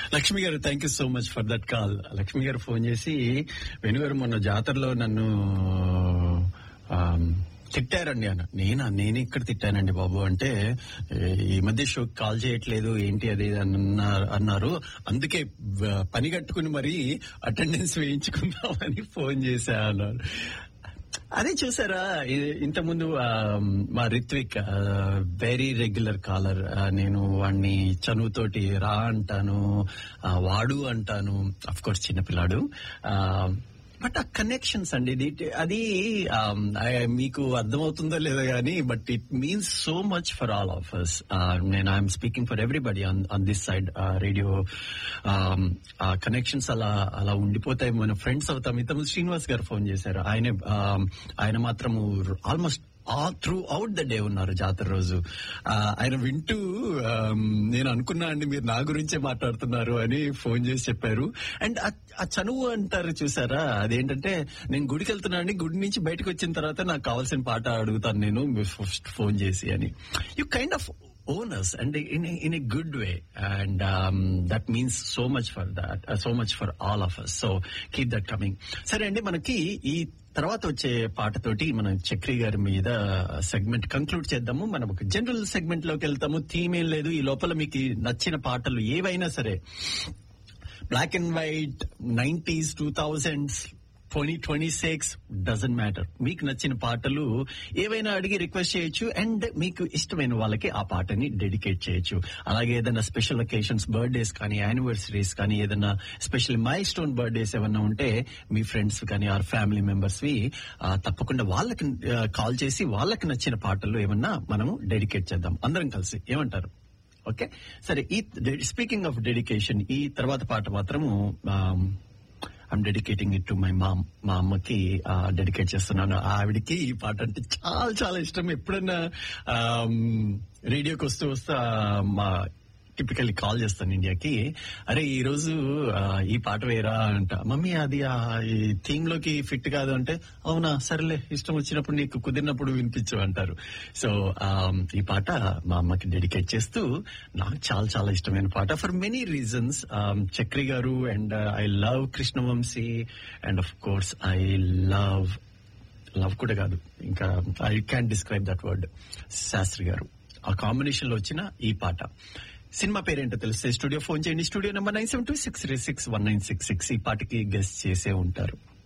లక్ష్మి గారు thank you so much for that call Lakshmi గారు phone చేసి వెనుగారు మొన్న జాతరలో నన్ను ఆమ్, తిట్టారండి అన్న నేనా నేను ఇక్కడ తిట్టానండి బాబు అంటే "ఏ, ఈ మధ్య షో కాల్ చేయట్లేదు ఏంటి అది ఇది అన్నారు అన్నారు అందుకే వ- పని కట్టుకుని మరి అటెండెన్స్ వేయించుకుందామని ఫోన్ చేశా అన్నారు అదే చూసారా ఇ- ఇంతకుముందు ఆ, మా రిత్విక్ వెరీ రెగ్యులర్ కాలర్ నేను వాడిని చనువుతోటి రా అంటాను ఆ, వాడు అంటాను అఫ్ కోర్స్ చిన్నపిల్లాడు బట్ ఆ కనెక్షన్స్ అండి ఇది అది ఆ, I- మీకు అర్థమవుతుందో లేదో కానీ but it means so much for all of us నేను I'm speaking for everybody on on this side radio ఆ కనెక్షన్స్ అలా అలా ఉండిపోతాయి మన ఫ్రెండ్స్ అవుతాం ఇంతకుముందు శ్రీనివాస్ గారు ఫోన్ చేశారు ఆయన um, ఆయన మాత్రము almost all throughout the day ఉన్నారు జాతర రోజు ఆ, ఆయన వింటూ um, నేను అనుకున్నా అండి మీరు నా గురించే మాట్లాడుతున్నారు అని ఫోన్ చేసి చెప్పారు అండ్ ఆ చనువు అంటారు చూసారా అదేంటంటే నేను గుడికి వెళ్తున్నా అండి గుడి నుంచి బయటకు వచ్చిన తర్వాత నాకు కావాల్సిన పాట అడుగుతాను నేను ఫస్ట్ ఫోన్ చేసి అని you kind of owners and in a, in a good way and um, that means so much for that uh, so much for all of us so keep that coming సరే అండి మనకి ఈ తర్వాత వచ్చే పాటతోటి మనం చక్రి గారి మీద సెగ్మెంట్ కంక్లూడ్ చేద్దాము మనం ఒక జనరల్ సెగ్మెంట్ లోకి వెళ్తాము థీమ్ ఏం లేదు ఈ లోపల మీకు నచ్చిన పాటలు ఏవైనా సరే black and white nineties two thousands twenty twenty six doesn't matter మీకు నచ్చిన పాటలు ఏవైనా అడిగి రిక్వెస్ట్ చేయొచ్చు అండ్ మీకు ఇష్టమైన వాళ్ళకి ఆ పాటని డెడికేట్ చేయొచ్చు అలాగే ఏదైనా స్పెషల్ అకేషన్స్ బర్త్డేస్ కానీ యానివర్సరీస్ కానీ ఏదైనా స్పెషల్ మై స్టోన్ బర్త్డేస్ ఏమన్నా ఉంటే మీ ఫ్రెండ్స్ కానీ ఆర్ ఫ్యామిలీ మెంబర్స్ వి ఆ, తప్పకుండా వాళ్ళకి కాల్ చేసి వాళ్ళకి నచ్చిన పాటలు ఏమన్నా మనము డెడికేట్ చేద్దాం అందరం కలిసి ఏమంటారు ఓకే సరే ఈ స్పీకింగ్ ఆఫ్ డెడికేషన్ ఈ తర్వాత పాట మాత్రము I'm dedicating it to my mom మా అమ్మకి డెడికేట్ చేస్తున్నాను ఆవిడికి ఈ పాట అంటే చాలా చాలా ఇష్టం ఎప్పుడన్నా రేడియోకి వస్తూ వస్తా మా టిపికల్లీ కాల్ చేస్తాను ఇండియాకి అరే ఈ రోజు ఆ, ఈ పాట వేరా అంట మమ్మీ అది ఆ ఈ థీమ్ లోకి ఫిట్ కాదు అంటే అవునా సరేలే ఇష్టం వచ్చినప్పుడు నీకు కుదిరినప్పుడు వినిపించు అంటారు సో ఈ పాట మా అమ్మకి డెడికేట్ చేస్తూ నాకు చాలా చాలా ఇష్టమైన పాట for many reasons Chakri garu and I love Krishnavamsi and of course I love love కూడా కాదు ఇంకా I can describe that word Sastri garu ఆ కాంబినేషన్ లో వచ్చిన ఈ పాట సినిమా పేరేంటో తెలిస్తే స్టూడియో ఫోన్ చేయండి studio number nine seven two six three six one nine six six ఈ పాటకి గెస్ట్ చేసే ఉంటారు